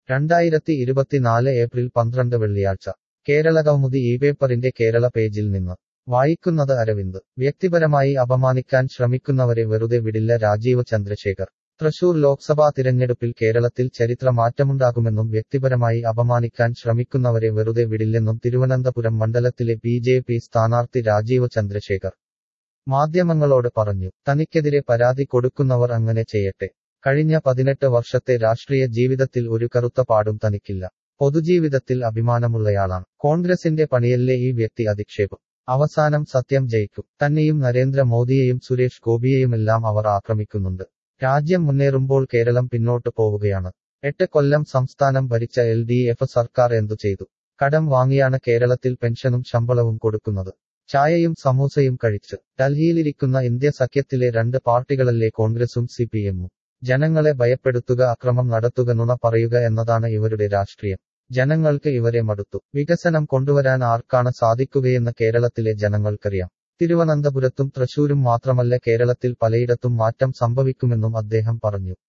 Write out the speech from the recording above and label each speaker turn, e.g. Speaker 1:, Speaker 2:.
Speaker 1: രണ്ടായിരത്തി ഇരുപത്തിനാല് ഏപ്രിൽ പന്ത്രണ്ട് വെള്ളിയാഴ്ച കേരളകൗമുദി ഈ പേപ്പറിന്റെ കേരള പേജിൽ നിന്ന് വായിക്കുന്നത് അരവിന്ദ് വ്യക്തിപരമായി അപമാനിക്കാൻ ശ്രമിക്കുന്നവരെ വെറുതെ വിടില്ല രാജീവ് ചന്ദ്രശേഖർ തൃശൂർ ലോക്സഭാ തിരഞ്ഞെടുപ്പിൽ കേരളത്തിൽ ചരിത്ര മാറ്റമുണ്ടാകുമെന്നും വ്യക്തിപരമായി അപമാനിക്കാൻ ശ്രമിക്കുന്നവരെ വെറുതെ വിടില്ലെന്നും തിരുവനന്തപുരം മണ്ഡലത്തിലെ ബി ജെ പി സ്ഥാനാർത്ഥി രാജീവ് ചന്ദ്രശേഖർ മാധ്യമങ്ങളോട് പറഞ്ഞു തനിക്കെതിരെ പരാതി കൊടുക്കുന്നവർ അങ്ങനെ ചെയ്യട്ടെ കഴിഞ്ഞ പതിനെട്ട് വർഷത്തെ രാഷ്ട്രീയ ജീവിതത്തിൽ ഒരു കറുത്ത പാടും തനിക്കില്ല പൊതുജീവിതത്തിൽ അഭിമാനമുള്ളയാളാണ് കോൺഗ്രസിന്റെ പണിയല്ലേ ഈ വ്യക്തി അധിക്ഷേപം അവസാനം സത്യം ജയിക്കും തന്നെയും നരേന്ദ്ര മോദിയെയും സുരേഷ് ഗോപിയെയുമെല്ലാം അവർ ആക്രമിക്കുന്നുണ്ട് രാജ്യം മുന്നേറുമ്പോൾ കേരളം പിന്നോട്ട് പോവുകയാണ് എട്ട് കൊല്ലം സംസ്ഥാനം ഭരിച്ച എൽ ഡി എഫ് സർക്കാർ എന്തു ചെയ്തു കടം വാങ്ങിയാണ് കേരളത്തിൽ പെൻഷനും ശമ്പളവും കൊടുക്കുന്നത് ചായയും സമൂസയും കഴിച്ച് ഡൽഹിയിലിരിക്കുന്ന ഇന്ത്യ സഖ്യത്തിലെ രണ്ട് പാർട്ടികളല്ലേ കോൺഗ്രസും സി പി എമ്മും ജനങ്ങളെ ഭയപ്പെടുത്തുക അക്രമം നടത്തുക നുണ പറയുക എന്നതാണ് ഇവരുടെ രാഷ്ട്രീയം ജനങ്ങൾക്ക് ഇവരെ മടുത്തു വികസനം കൊണ്ടുവരാൻ ആർക്കാണ് സാധിക്കുകയെന്ന് കേരളത്തിലെ ജനങ്ങൾക്കറിയാം തിരുവനന്തപുരത്തും തൃശൂരും മാത്രമല്ല കേരളത്തിൽ പലയിടത്തും മാറ്റം സംഭവിക്കുമെന്നും അദ്ദേഹം പറഞ്ഞു